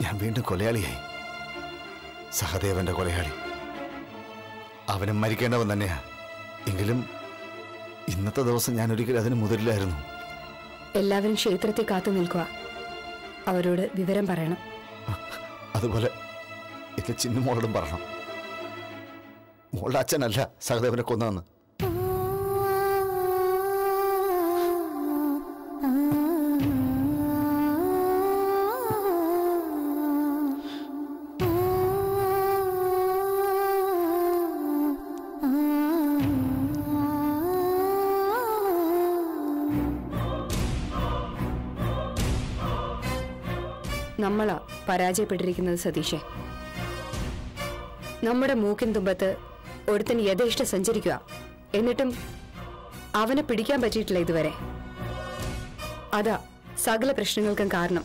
ഞാൻ വീണ്ടും കൊലയാളിയായി സഹദേവന്റെ കൊലയാളി അവനും മരിക്കേണ്ടവൻ തന്നെയാ എങ്കിലും ഇന്നത്തെ ദിവസം ഞാൻ ഒരിക്കലും അതിന് മുതിരില്ലായിരുന്നു എല്ലാവരും ക്ഷേത്രത്തിൽ കാത്തു നിൽക്കുക അവരോട് വിവരം പറയണം അതുപോലെ ഇത് ചിന്നുമോളോടും പറയണം മോളുടെ അച്ഛനല്ല സഹദേവനെ കൊന്നതെന്ന് നമ്മളാ പരാജയപ്പെട്ടിരിക്കുന്നത് സതീഷെ നമ്മുടെ മൂക്കിൻ തുമ്പത്ത് ഒരുത്തൻ യഥേഷ്ട സഞ്ചരിക്കുക എന്നിട്ടും അവനെ പിടിക്കാൻ പറ്റിയിട്ടില്ല ഇതുവരെ അതാ സകല പ്രശ്നങ്ങൾക്കും കാരണം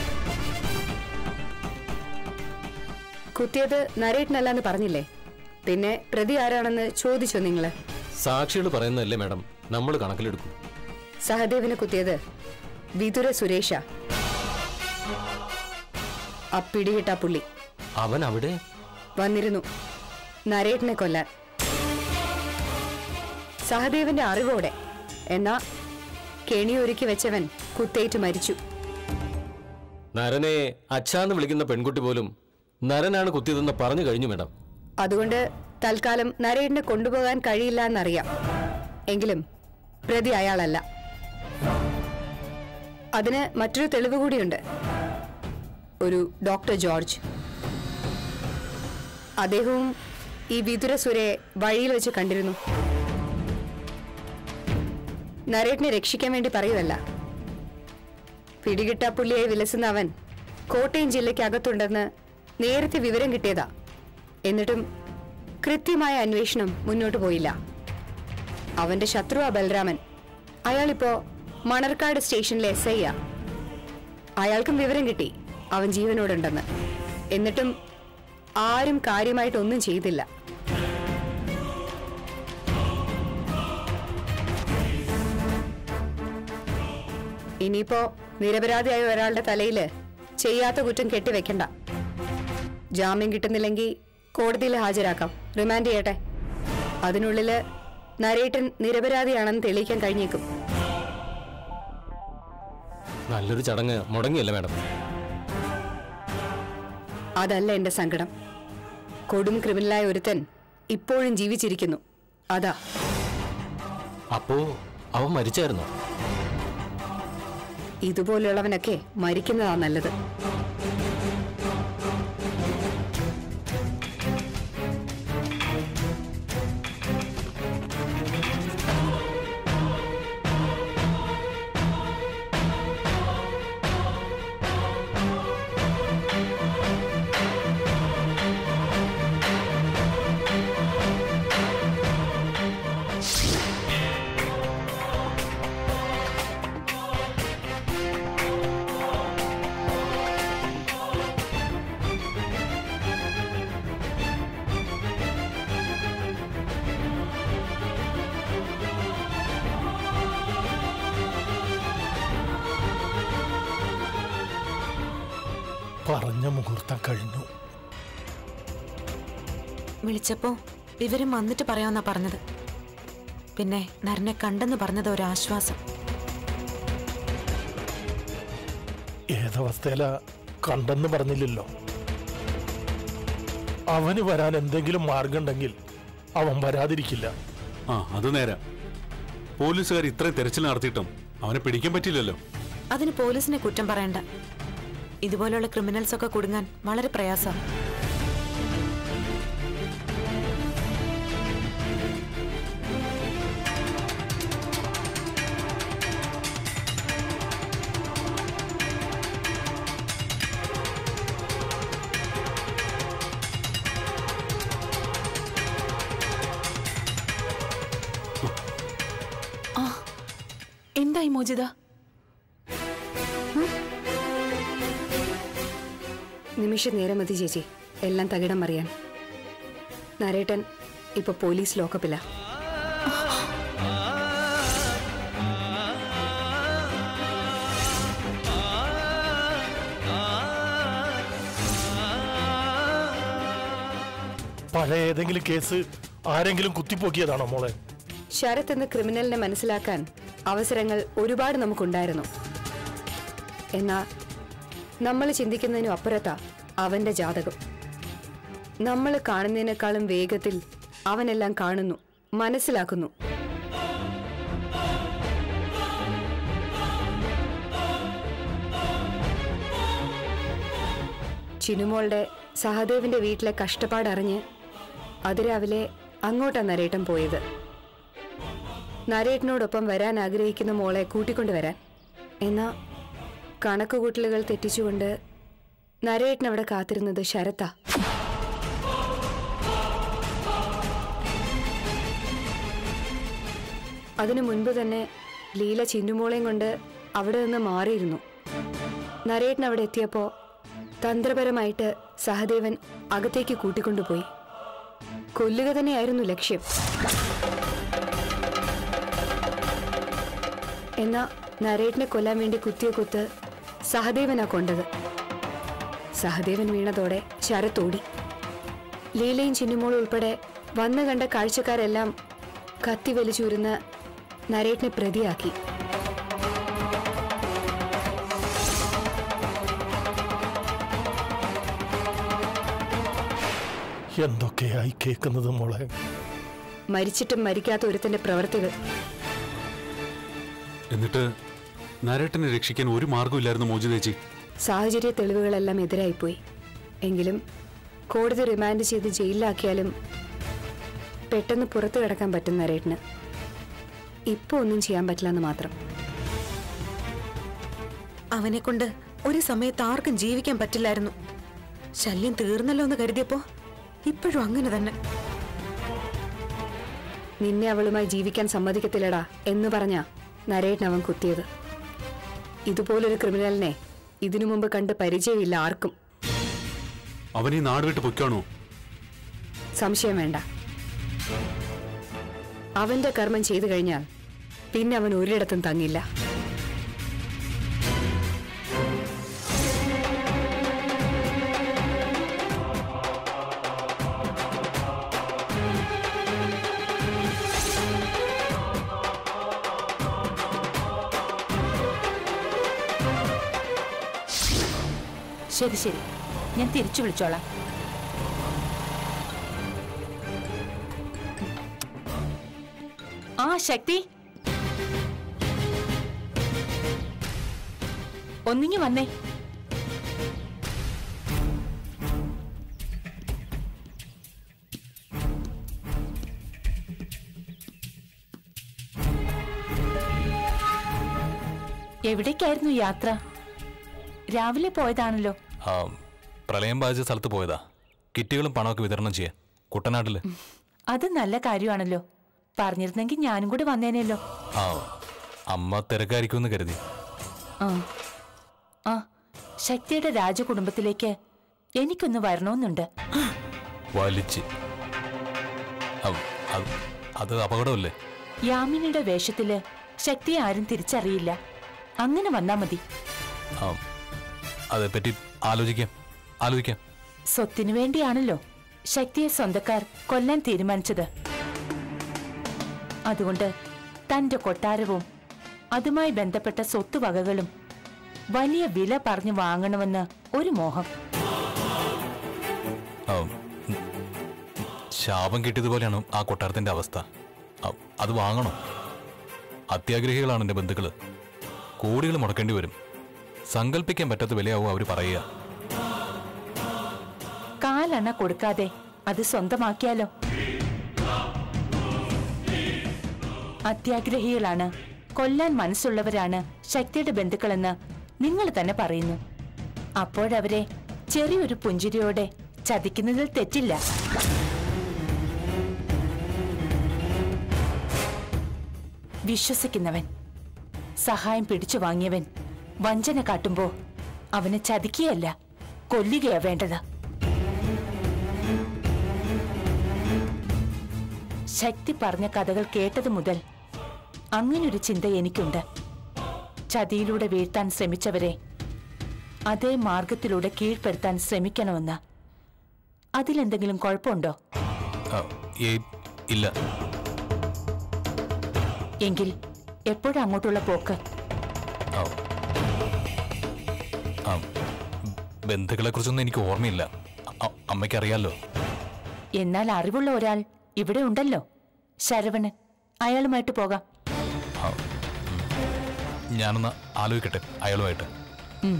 കുത്തിയത് നരേട്ടനല്ലെന്ന് പറഞ്ഞില്ലേ പിന്നെ പ്രതി ആരാണെന്ന് ചോദിച്ചോ നിങ്ങള് സാക്ഷികൾ പറയുന്നതല്ലേ മാഡം നമ്മൾ കണക്കിലെടുക്കും സഹദേവനെ കുത്തിയത് വിതുര സുരേഷ ആ പിടികിട്ട പുള്ളി അവൻ അവിടെ വന്നിരുന്നു നരേട്ടനെ കൊല്ലാൻ സഹദേവന്റെ അറിവോടെ എന്നാ കെണിയൊരുക്കി വെച്ചവൻ കുത്തേറ്റ് മരിച്ചു നരനെ അച്ഛാന്ന് വിളിക്കുന്ന പെൺകുട്ടി പോലും നരനാണ് കുത്തിയതെന്ന് പറഞ്ഞു കഴിഞ്ഞു മാഡം അതുകൊണ്ട് തൽക്കാലം നരേട്ടനെ കൊണ്ടുപോകാൻ കഴിയില്ല എന്നറിയാം എങ്കിലും പ്രതി അയാളല്ല അതിന് മറ്റൊരു തെളിവ് കൂടിയുണ്ട് ഒരു ഡോക്ടർ ജോർജ് അദ്ദേഹവും ഈ വിതുര സുരയെ വഴിയിൽ വെച്ച് കണ്ടിരുന്നു നരേട്ടിനെ രക്ഷിക്കാൻ വേണ്ടി പറയുമല്ല പിടികിട്ടാ പുള്ളിയായി വിലസുന്ന അവൻ കോട്ടയം ജില്ലയ്ക്കകത്തുണ്ടെന്ന് നേരത്തെ വിവരം കിട്ടിയതാ എന്നിട്ടും കൃത്യമായ അന്വേഷണം മുന്നോട്ട് പോയില്ല അവന്റെ ശത്രുവാ ബലരാമൻ അയാളിപ്പോ മണർക്കാട് സ്റ്റേഷനിലെ എസ് ഐ ആ അയാൾക്കും വിവരം കിട്ടി അവൻ ജീവനോടുണ്ടെന്ന് എന്നിട്ടും ആരും കാര്യമായിട്ടൊന്നും ചെയ്തില്ല ഇനിയിപ്പോ നിരപരാധിയായ ഒരാളുടെ തലയില് ചെയ്യാത്ത കുറ്റം കെട്ടിവെക്കണ്ട ജാമ്യം കിട്ടുന്നില്ലെങ്കിൽ കോടതിയിൽ ഹാജരാക്കാം റിമാൻഡ് ചെയ്യട്ടെ അതിനുള്ളില് നരേട്ടൻ നിരപരാധിയാണെന്ന് തെളിയിക്കാൻ കഴിഞ്ഞേക്കും നല്ലൊരു ചടങ്ങ് മുടങ്ങിയല്ല മാഡം അതല്ല എന്റെ സങ്കടം കൊടും ക്രിമിനലായ ഒരുത്തൻ ഇപ്പോഴും ജീവിച്ചിരിക്കുന്നു അതാ അപ്പോ അവൻ മരിച്ചായിരുന്നോ ഇതുപോലുള്ളവനൊക്കെ മരിക്കുന്നതാ നല്ലത് പറഞ്ഞ മുഹൂർത്തം കഴിഞ്ഞു വിളിച്ചപ്പോ വിവരം വന്നിട്ട് പറയാമെന്നാ പറഞ്ഞത് പിന്നെ നരനെ കണ്ടെന്ന് പറഞ്ഞത് ഒരാശ്വാസം ഏതവസ്ഥയില കണ്ടെന്ന് പറഞ്ഞില്ലല്ലോ അവന് വരാൻ എന്തെങ്കിലും മാർഗമുണ്ടെങ്കിൽ അവൻ വരാതിരിക്കില്ല ആ അത് നേരാ പോലീസുകാർ ഇത്രയും തെരച്ചിൽ നടത്തിയിട്ടും അവനെ പിടിക്കാൻ പറ്റില്ലല്ലോ അതിന് പോലീസിനെ കുറ്റം പറയണ്ട ഇതുപോലുള്ള ക്രിമിനൽസ് ഒക്കെ കുടുങ്ങാൻ വളരെ പ്രയാസം എന്തായി മോചിത നിമിഷ നേരം മതി ചേച്ചി എല്ലാം തകിടം അറിയാൻ നരേട്ടൻ ഇപ്പൊ പോലീസ് ലോക്കപ്പില്ല പഴയ ഏതെങ്കിലും കേസ് ആരെങ്കിലും കുത്തിപ്പോക്കിയതാണോ മോളെ ശരത് എന്ന ക്രിമിനലിനെ മനസ്സിലാക്കാൻ അവസരങ്ങൾ ഒരുപാട് നമുക്കുണ്ടായിരുന്നു എന്നാൽ നമ്മൾ ചിന്തിക്കുന്നതിനും അപ്പുറത്താ അവന്റെ ജാതകം നമ്മൾ കാണുന്നതിനേക്കാളും വേഗത്തിൽ അവനെല്ലാം കാണുന്നു മനസ്സിലാക്കുന്നു ചിനുമോളുടെ സഹദേവിന്റെ വീട്ടിലെ കഷ്ടപ്പാടറിഞ്ഞ് അതിരാവിലെ അങ്ങോട്ടാ നരേട്ടൻ പോയത് നരേട്ടനോടൊപ്പം വരാൻ ആഗ്രഹിക്കുന്ന മോളെ കൂട്ടിക്കൊണ്ടുവരാൻ എന്നാ കണക്കുകൂട്ടലുകൾ തെറ്റിച്ചുകൊണ്ട് നരേട്ടൻ അവിടെ കാത്തിരുന്നത് ശരത്താ അതിനു മുൻപ് തന്നെ ലീല ചിന്നുമോളെയും കൊണ്ട് അവിടെ നിന്ന് മാറിയിരുന്നു നരേട്ടൻ അവിടെ എത്തിയപ്പോൾ തന്ത്രപരമായിട്ട് സഹദേവൻ അകത്തേക്ക് കൂട്ടിക്കൊണ്ടുപോയി കൊല്ലുക തന്നെയായിരുന്നു ലക്ഷ്യം എന്നാ നരേട്ടിനെ കൊല്ലാൻ വേണ്ടി കുത്തിയ കുത്ത് സഹദേവനാ കൊണ്ടത് സഹദേവൻ വീണതോടെ ശരത്തോടി ലീലയും ചിന്നുമോളും ഉൾപ്പെടെ വന്നു കണ്ട കാഴ്ചക്കാരെല്ലാം കത്തി വലിച്ചൂരുന്ന നരേട്ടിനെ പ്രതിയാക്കി എന്തൊക്കെയായി കേൾക്കുന്നത് മോളെ മരിച്ചിട്ടും മരിക്കാത്ത ഒരുത്തന്റെ പ്രവൃത്തികൾ എന്നിട്ട് നരേട്ടനെ രക്ഷിക്കാൻ ഒരു മാർഗമില്ലായിരുന്നു മോചിതേച്ചി സാഹചര്യ തെളിവുകളെല്ലാം എതിരായിപ്പോയി എങ്കിലും കോടതി റിമാൻഡ് ചെയ്ത് ജയിലിലാക്കിയാലും പെട്ടെന്ന് പുറത്തു കിടക്കാൻ പറ്റും നരേട്ടന് ഇപ്പോൾ ഒന്നും ചെയ്യാൻ പറ്റില്ലെന്ന് മാത്രം അവനെ കൊണ്ട് ഒരു സമയത്ത് ആർക്കും ജീവിക്കാൻ പറ്റില്ലായിരുന്നു ശല്യം തീർന്നല്ലോ എന്ന് കരുതിയപ്പോ ഇപ്പോഴും അങ്ങനെ തന്നെ നിന്നെ അവളുമായി ജീവിക്കാൻ സമ്മതിക്കത്തില്ലടാ എന്ന് പറഞ്ഞ നരേട്ടൻ അവൻ കുത്തിയത് ഇതുപോലൊരു ക്രിമിനലിനെ ഇതിനു മുമ്പ് കണ്ട് പരിചയമില്ല ആർക്കും അവൻ ഈ നാട് വിട്ട് പൊയ്ക്കാണോ സംശയം വേണ്ട അവന്റെ കർമ്മം ചെയ്തു കഴിഞ്ഞാൽ പിന്നെ അവൻ ഒരിടത്തും തങ്ങില്ല ശരി ശരി ഞാൻ തിരിച്ചു വിളിച്ചോളാം ആ ശക്തി ഒന്നിങ്ങി വന്നേ എവിടേക്കായിരുന്നു യാത്ര രാവിലെ പോയതാണല്ലോ ആ പ്രളയം ബാധിച്ച സ്ഥലത്ത് പോയതാ കിറ്റുകളും പണമൊക്കെ വിതരണം ചെയ്യാൻ കുട്ടനാട്ടില് അത് നല്ല കാര്യമാണല്ലോ പറഞ്ഞിരുന്നെങ്കിൽ ഞാനും കൂടി വന്നേനല്ലോ ആ അമ്മ തിരക്കായിരിക്കുമെന്ന് കരുതി ആ ആ ശക്തിയുടെ രാജകുടുംബത്തിലേക്ക് എനിക്കൊന്ന് വരണമെന്നുണ്ട് വലിച്ച് ഔ, അത് അത് അപകടമല്ലേ യാമിനിയുടെ വേഷത്തില് ശക്തിയെ ആരും തിരിച്ചറിയില്ല അങ്ങനെ വന്നാ മതി ആ അതേപ്പറ്റി ആലോചിക്കാം ആലോചിക്കാം സ്വത്തിനു വേണ്ടിയാണല്ലോ ശക്തിയെ സ്വന്തക്കാർ കൊല്ലാൻ തീരുമാനിച്ചത് അതുകൊണ്ട് തന്റെ കൊട്ടാരവും അതുമായി ബന്ധപ്പെട്ട സ്വത്തുവകകളും വലിയ വില പറഞ്ഞു വാങ്ങണമെന്ന് ഒരു മോഹം ആ, ഉം, ശാപം കിട്ടിയതുപോലെയാണ് ആ കൊട്ടാരത്തിന്റെ അവസ്ഥ ആ, അത് വാങ്ങണം അത്യാഗ്രഹികളാണ് എൻ്റെ ബന്ധുക്കള് കോടികൾ മുടക്കേണ്ടി വരും സങ്കല്പിക്കാൻ പറ്റാത്ത വിലയാവും അവർ പറയുക കാലണ കൊടുക്കാതെ അത് സ്വന്തമാക്കിയാലോ അത്യാഗ്രഹികളാണ് കൊല്ലാൻ മനസ്സുള്ളവരാണ് ശക്തിയുടെ ബന്ധുക്കളെന്ന് നിങ്ങൾ തന്നെ പറയുന്നു അപ്പോഴവരെ ചെറിയൊരു പുഞ്ചിരിയോടെ ചതിക്കുന്നതിൽ തെറ്റില്ല വിശ്വസിക്കുന്നവൻ സഹായം പിടിച്ചു വാങ്ങിയവൻ വഞ്ചന കാട്ടുമ്പോ അവനെ ചതിക്കുകയല്ല കൊല്ലുകയാ വേണ്ടത് ശക്തി പറഞ്ഞ കഥകൾ കേട്ടതു മുതൽ അങ്ങനൊരു ചിന്ത എനിക്കുണ്ട് ചതിയിലൂടെ വീഴ്ത്താൻ ശ്രമിച്ചവരെ അതേ മാർഗത്തിലൂടെ കീഴ്പ്പെടുത്താൻ ശ്രമിക്കണമെന്ന് അതിലെന്തെങ്കിലും കുഴപ്പമുണ്ടോ ആ, ഏയ് ഇല്ല എങ്കിൽ എപ്പോഴും അങ്ങോട്ടുള്ള പോക്ക് ആ. ആ, ബന്ധുക്കളെ കുറിച്ചൊന്നും എനിക്ക് ഓർമ്മയില്ല അ- അമ്മയ്ക്ക് അറിയാലോ എന്നാൽ അറിവുള്ള ഒരാൾ ഇവിടെ ഉണ്ടല്ലോ ശരവണൻ അയാളുമായിട്ട് പോകാം ഞാനൊന്ന് ആലോചിക്കട്ടെ അയാളുമായിട്ട് ഉം.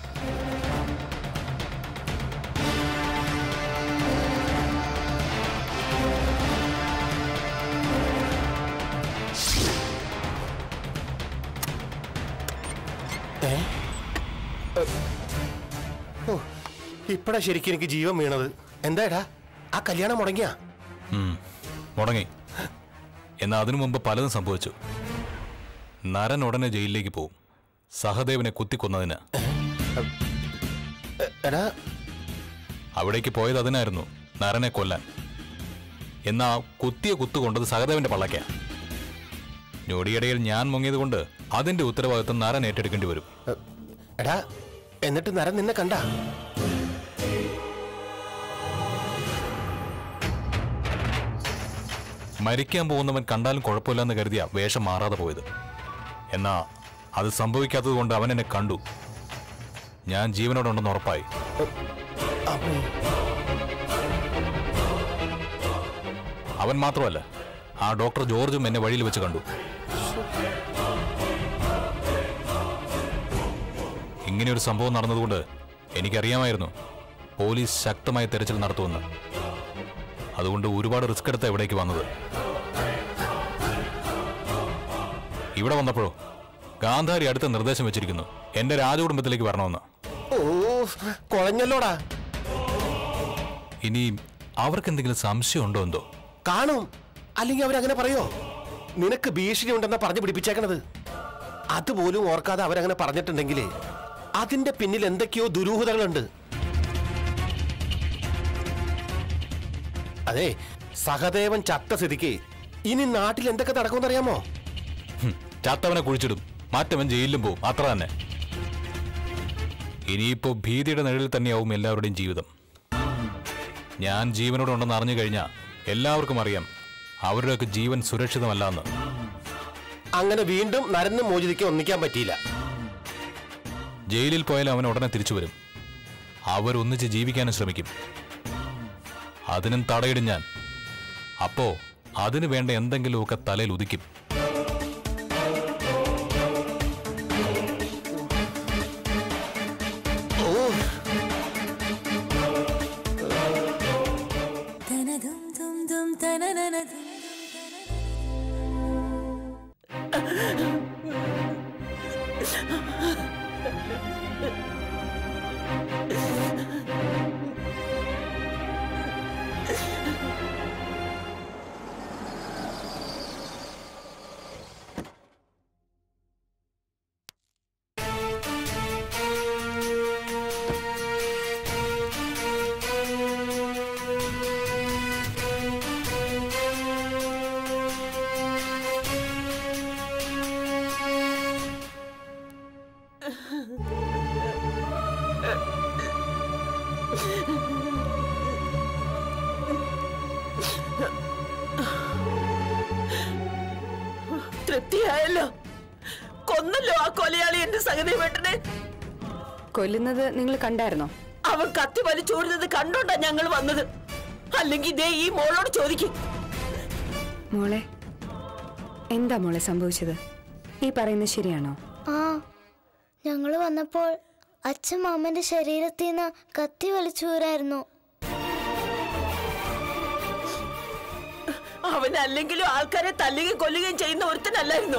ഓ ഇപ്പഴാ ശരിക്കും എനിക്ക് ജീവൻ വീണത് എന്താടാ ആ കല്യാണം മുടങ്ങിയാ ഉം, മുടങ്ങി എന്നാൽ അതിനു മുമ്പ് പലതും സംഭവിച്ചു നരൻ ഉടനെ ജയിലിലേക്ക് പോവും സഹദേവനെ കുത്തിക്കൊന്നതിന് എ- എടാ അവിടേക്ക് പോയത് അതിനായിരുന്നു നരനെ കൊല്ലാൻ എന്നാ കുത്തിയ കുത്തു കൊണ്ടത് സഹദേവന്റെ പള്ളയ്ക്ക ഞൊടിയിടയിൽ ഞാൻ മുങ്ങിയത് കൊണ്ട് അതിന്റെ ഉത്തരവാദിത്വം നരൻ ഏറ്റെടുക്കേണ്ടി വരും എ, എടാ എന്നിട്ട് നരൻ നിന്നെ കണ്ട മരിക്കാൻ പോകുന്നവൻ കണ്ടാലും കുഴപ്പമില്ലെന്ന് കരുതിയ വേഷം മാറാതെ പോയത് എന്നാ അത് സംഭവിക്കാത്തത് കൊണ്ട് അവൻ എന്നെ കണ്ടു ഞാൻ ജീവനോടുണ്ടെന്ന് ഉറപ്പായി അവൻ മാത്രമല്ല ആ ഡോക്ടർ ജോർജും എന്നെ വഴിയിൽ വെച്ച് കണ്ടു ഇങ്ങനെയൊരു സംഭവം നടന്നതുകൊണ്ട് എനിക്കറിയാമായിരുന്നു പോലീസ് ശക്തമായ തെരച്ചിൽ നടത്തുമെന്ന് അതുകൊണ്ട് ഒരുപാട് റിസ്ക് എടുത്ത ഇവിടേക്ക് വന്നത് ഇവിടെ വന്നപ്പോഴോ ഗാന്ധാരി അടുത്ത നിർദ്ദേശം വെച്ചിരിക്കുന്നു എന്റെ രാജകുടുംബത്തിലേക്ക് വരണമെന്ന് ഓ കുഴഞ്ഞല്ലോടാ ഇനി അവർക്ക് എന്തെങ്കിലും സംശയം ഉണ്ടോ എന്തോ കാണും അല്ലെങ്കിൽ അവരങ്ങനെ പറയോ നിനക്ക് ഭീഷണി ഉണ്ടെന്നാ പറഞ്ഞു പിടിപ്പിച്ചേക്കണത് അതുപോലും ഓർക്കാതെ അവരങ്ങനെ പറഞ്ഞിട്ടുണ്ടെങ്കിൽ അതിന്റെ പിന്നിൽ എന്തൊക്കെയോ ദുരൂഹതകളുണ്ട് അതെ സഹദേവൻ ചത്ത സ്ഥിതിക്ക് ഇനി നാട്ടിൽ എന്തൊക്കെ നടക്കുമെന്നറിയാമോ ഹും, ചത്തവനെ കുഴിച്ചിടും മാറ്റവൻ ജയിലിലും പോവും അത്ര തന്നെ ഇനിയിപ്പോ ഭീതിയുടെ നിഴലിൽ തന്നെയാവും എല്ലാവരുടെയും ജീവിതം ഞാൻ ജീവനോടുണ്ടെന്ന് അറിഞ്ഞു കഴിഞ്ഞാൽ എല്ലാവർക്കും അറിയാം അവരുടെയൊക്കെ ജീവൻ സുരക്ഷിതമല്ല എന്ന് അങ്ങനെ വീണ്ടും നരന്ന് മോചിതിക്ക് ഒന്നിക്കാൻ പറ്റിയില്ല ജയിലിൽ പോയാൽ അവൻ ഉടനെ തിരിച്ചു വരും അവരൊന്നിച്ച് ജീവിക്കാനും ശ്രമിക്കും അതിനും തടയിടും ഞാൻ അപ്പോ അതിനു വേണ്ട എന്തെങ്കിലുമൊക്കെ തലയിൽ ഉദിക്കും തൃപ്തിയായല്ലോ കൊന്നല്ലോ ആ കൊലയാളി എന്റെ സഹദേവേട്ടനെ കൊല്ലുന്നത് നിങ്ങൾ കണ്ടായിരുന്നോ അവൻ കത്തി വലിച്ചൂടുന്നത് കണ്ടോണ്ടാ ഞങ്ങൾ വന്നത് അല്ലെങ്കിൽ ദേ ഈ മോളോട് ചോദിക്കും മോളെ എന്താ മോളെ സംഭവിച്ചത് ഈ പറയുന്നത് ശരിയാണോ ആ ഞങ്ങള് വന്നപ്പോൾ അച്ഛൻ മാമന്റെ ശരീരത്തിൽ നിന്ന് കത്തി വലിച്ചൂരായിരുന്നു അവൻ അല്ലെങ്കിലും ആൾക്കാരെ തല്ലുകയും കൊല്ലുകയും ചെയ്യുന്ന ഒരുത്തനല്ലായിരുന്നോ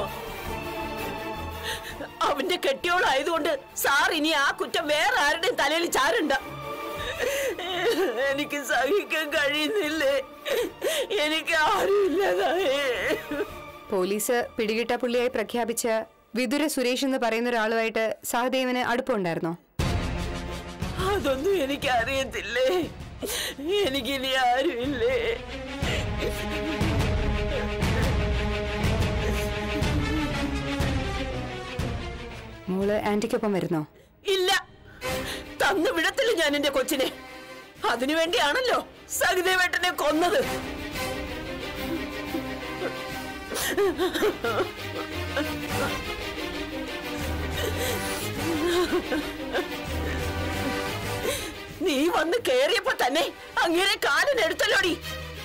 അവന്റെ കെട്ടിയോളായതുകൊണ്ട് സാർ ഇനി ആ കുറ്റം വേറെ ആരുടെയും തലയിൽ ചാരണ്ട എനിക്ക് സഹിക്കാൻ കഴിയുന്നില്ലേ എനിക്ക് ആരുമില്ലതായേ പോലീസ് പിടികിട്ട പുള്ളിയായി പ്രഖ്യാപിച്ച വിതുര സുരേഷ് എന്ന് പറയുന്ന ഒരാളുമായിട്ട് സഹദേവന് അടുപ്പമുണ്ടായിരുന്നോ അതൊന്നും എനിക്ക് അറിയത്തില്ലേ എനിക്കിനി ആരുമില്ലേ മോള് ആന്റിക്കൊപ്പം വരുന്നോ ഇല്ല തന്നു വിടത്തില്ല ഞാൻ എന്റെ കൊച്ചിനെ അതിനു വേണ്ടിയാണല്ലോ സഹിതേവേട്ടനെ കൊന്നത് നീ വന്ന് കേറിയപ്പോ തന്നെ അങ്ങനെ കാലിനെടുത്തല്ലോടി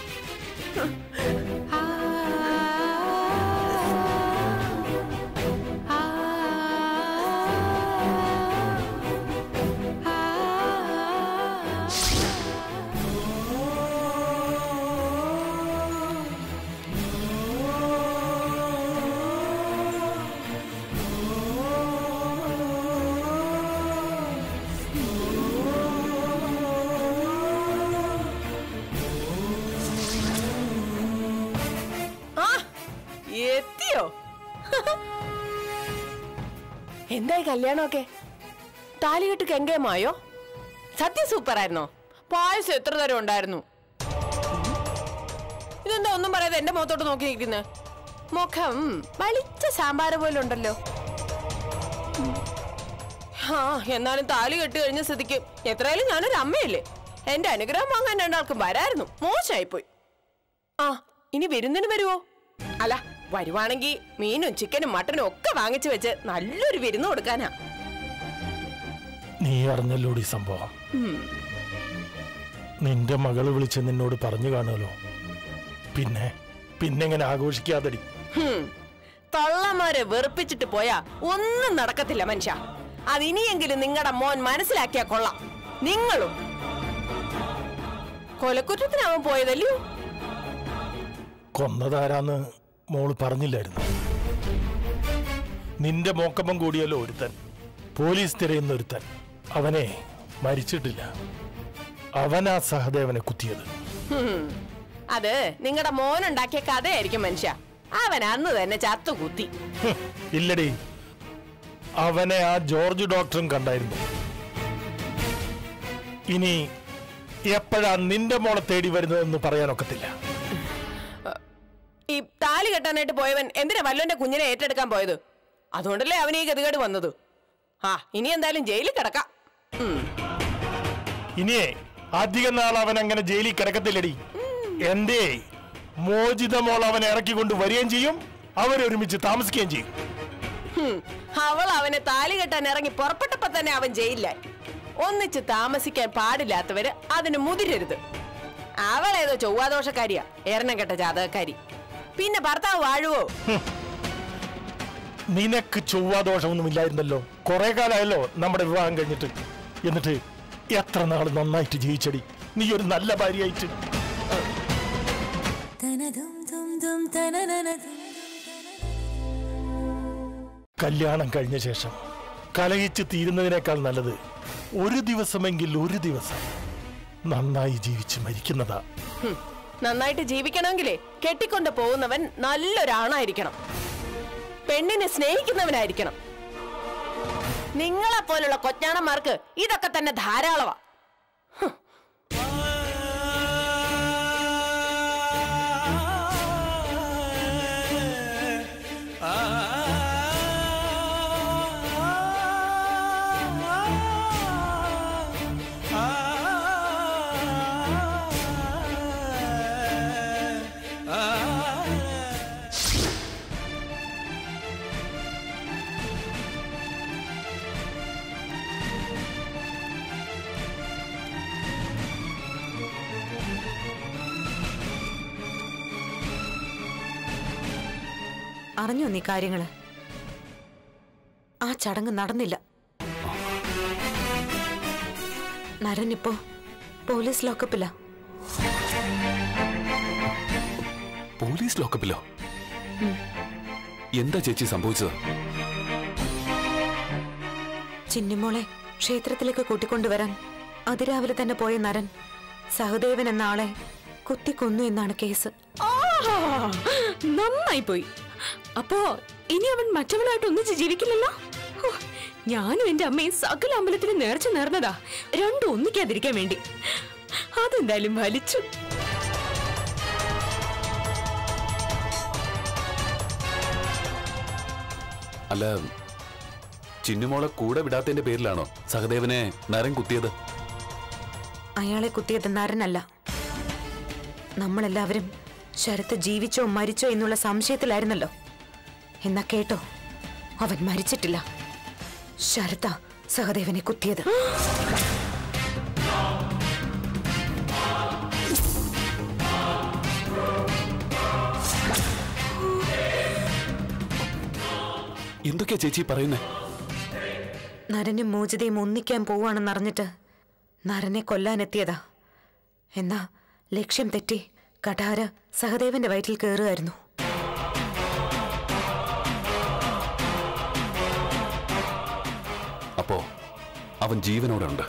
ആ എത്തിയോ എന്തായി കല്യാണമൊക്കെ താലികെട്ട് കെങ്കേമായോ സത്യം സൂപ്പറായിരുന്നോ പായസം എത്ര തരം ഉണ്ടായിരുന്നു ഇതെന്താ ഒന്നും പറയാതെ എന്റെ മുഖത്തോട്ട് നോക്കി നിൽക്കുന്നത് മുഖം വളിച്ച സാമ്പാറ് പോലെ ഉണ്ടല്ലോ ആ എന്നാലും താലി കെട്ട് കഴിഞ്ഞ സ്ഥിതിക്ക് എത്രയായാലും ഞാനൊരു അമ്മയല്ലേ എന്റെ അനുഗ്രഹം വാങ്ങാൻ രണ്ടാൾക്കും വരായിരുന്നു മോശമായിപ്പോയി ആ ഇനി വിരുന്നിന് വരുവോ അല്ല വരുവാണെങ്കിൽ മീനും ചിക്കനും മട്ടനും ഒക്കെ വാങ്ങിച്ചു വെച്ച് നല്ലൊരു വിരുന്ന് കൊടുക്കാനാ നീ അറിഞ്ഞല്ലോടി സംഭവം ഉം. നിന്റെ മകള് വിളിച്ച് നിന്നോട് പറഞ്ഞു കാണുമല്ലോ പിന്നെ പിന്നെ എങ്ങനെ ആഘോഷിക്കാതടി ഹും. തള്ളമാരെ വെറുപ്പിച്ചിട്ട് പോയാ ഒന്നും നടക്കത്തില്ല മനുഷ്യ അതിനിയെങ്കിലും നിങ്ങളുടെ മോൻ മനസ്സിലാക്കിയാ കൊള്ളാം നിങ്ങളും കൊലക്കുറ്റത്തിനാവൻ പോയതല്ലയോ കൊന്നതാരാന്ന് മോള് പറഞ്ഞില്ലായിരുന്നു നിന്റെ മോക്കമ്മം കൂടിയല്ലോ ഒരുത്തൻ പോലീസ് തിരയുന്ന ഒരുത്തൻ അവനെ മരിച്ചിട്ടില്ല അവനാ സഹദേവനെ കുത്തിയത് ഹും. അത് നിങ്ങളുടെ മോനുണ്ടാക്കിയ കഥയായിരിക്കും മനുഷ്യ അവൻ അന്ന് തന്നെ ചത്തുകുത്തി ഹും, ഇല്ലടി അവനെ ആ ജോർജ് ഡോക്ടറും കണ്ടായിരുന്നു ഇനി എപ്പോഴാ നിന്റെ മോളെ തേടി വരുന്നതെന്ന് പറയാനൊക്കത്തില്ല ഈ താലി കെട്ടാനായിട്ട് പോയവൻ എന്തിനാ വല്ലോന്റെ കുഞ്ഞിനെ ഏറ്റെടുക്കാൻ പോയത് അതുകൊണ്ടല്ലേ അവന് ഈ ഗതികേട് വന്നത് ആ ഇനി എന്തായാലും ജയിലിൽ കിടക്കാം ഉം. ഇനിയേ അധികം നാൾ അവൻ അങ്ങനെ ജയിലിൽ കിടക്കത്തില്ലടി എന്തേ മോചിത മോൾ അവനെ ഇറക്കിക്കൊണ്ട് വരികയും ചെയ്യും അവരൊരുമിച്ച് താമസിക്കുകയും ചെയ്യും ഹും. അവൾ അവനെ താലി കെട്ടാൻ ഇറങ്ങി പുറപ്പെട്ടപ്പോ തന്നെ അവൻ ജയിലിലായി ഒന്നിച്ച് താമസിക്കാൻ പാടില്ലാത്തവര് അതിന് മുതിരരുത് അവളേതോ ചൊവ്വാദോഷക്കാരിയാ എറണം കെട്ട ജാതകക്കാരി പിന്നെ ഭർത്താവ് വാഴുവോ നിനക്ക് ചൊവ്വാദോഷമൊന്നും ഇല്ലായിരുന്നല്ലോ കുറെ കാലമായല്ലോ നമ്മുടെ വിവാഹം കഴിഞ്ഞിട്ട് എന്നിട്ട് എത്ര നാൾ നന്നായിട്ട് ജീവിച്ചടി നീ ഒരു നല്ല ഭാര്യയായിട്ട് കല്യാണം കഴിഞ്ഞ ശേഷം കലഹിച്ച് തീരുന്നതിനേക്കാൾ നല്ലത് ഒരു ദിവസമെങ്കിൽ ഒരു ദിവസം നന്നായി ജീവിച്ച് മരിക്കുന്നതാ ഹും. നന്നായിട്ട് ജീവിക്കണമെങ്കിലേ കെട്ടിക്കൊണ്ട് പോകുന്നവൻ നല്ലൊരാണായിരിക്കണം പെണ്ണിനെ സ്നേഹിക്കുന്നവനായിരിക്കണം നിങ്ങളെ പോലുള്ള കൊച്ചാണന്മാർക്ക് ഇതൊക്കെ തന്നെ ധാരാളമാ അറിഞ്ഞോ നീ കാര്യങ്ങള് ആ ചടങ്ങ് നടന്നില്ല നരനിപ്പോ പോലീസ് ലോക്കപ്പില്ല പോലീസ് ലോക്കപ്പിലോ എന്താ ചേച്ചി സംഭവിച്ചത് ചിന്നിമോളെ ക്ഷേത്രത്തിലേക്ക് കൂട്ടിക്കൊണ്ടുവരാൻ അതിരാവിലെ തന്നെ പോയ നരൻ സഹദേവൻ എന്ന ആളെ കുത്തിക്കൊന്നു എന്നാണ് കേസ് നന്നായി പോയി അപ്പോ ഇനി അവൻ മറ്റവളായിട്ട് ഒന്നിച്ച് ജീവിക്കില്ലല്ലോ ഹോ, ഞാനും എന്റെ അമ്മയും സകല അമ്പലത്തിൽ നേർച്ച നേർന്നതാ രണ്ടും ഒന്നിക്കാതിരിക്കാൻ വേണ്ടി അതെന്തായാലും വലിച്ചു അല്ല ചിന്നുമോളെ കൂടെ വിടാത്തതിന്റെ പേരിലാണോ സഹദേവനെ നരൻ കുത്തിയത് അയാളെ കുത്തിയത് നരനല്ല നമ്മളെല്ലാവരും ശരത്ത് ജീവിച്ചോ മരിച്ചോ എന്നുള്ള സംശയത്തിലായിരുന്നല്ലോ എന്നാ കേട്ടോ അവൻ മരിച്ചിട്ടില്ല ശരത്ത സഹദേവനെ കുത്തിയത് എന്തൊക്കെയാ ചേച്ചി പറയുന്നേ നരനും മോചിതയും ഒന്നിക്കാൻ പോവാണെന്നറിഞ്ഞിട്ട് നരനെ കൊല്ലാനെത്തിയതാ എന്നാ ലക്ഷ്യം തെറ്റി കഠാര സഹദേവന്റെ വയറ്റിൽ കയറുമായിരുന്നു അപ്പോ അവൻ ജീവനോടെ ഉണ്ട്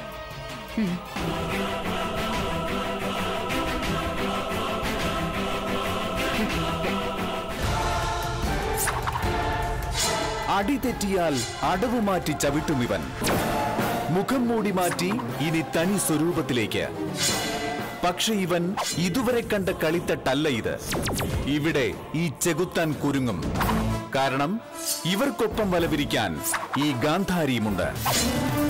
അടി തെറ്റിയാൽ അടവ് മാറ്റി ചവിട്ടും ഇവൻ മുഖം മൂടി മാറ്റി ഇനി തനി സ്വരൂപത്തിലേക്ക് പക്ഷെ ഇവൻ ഇതുവരെ കണ്ട കളിത്തട്ടല്ല ഇത് ഇവിടെ ഈ ചെകുത്താൻ കുരുങ്ങും കാരണം ഇവർക്കൊപ്പം വലവിരിക്കാൻ ഈ ഗാന്ധാരിയുമുണ്ട്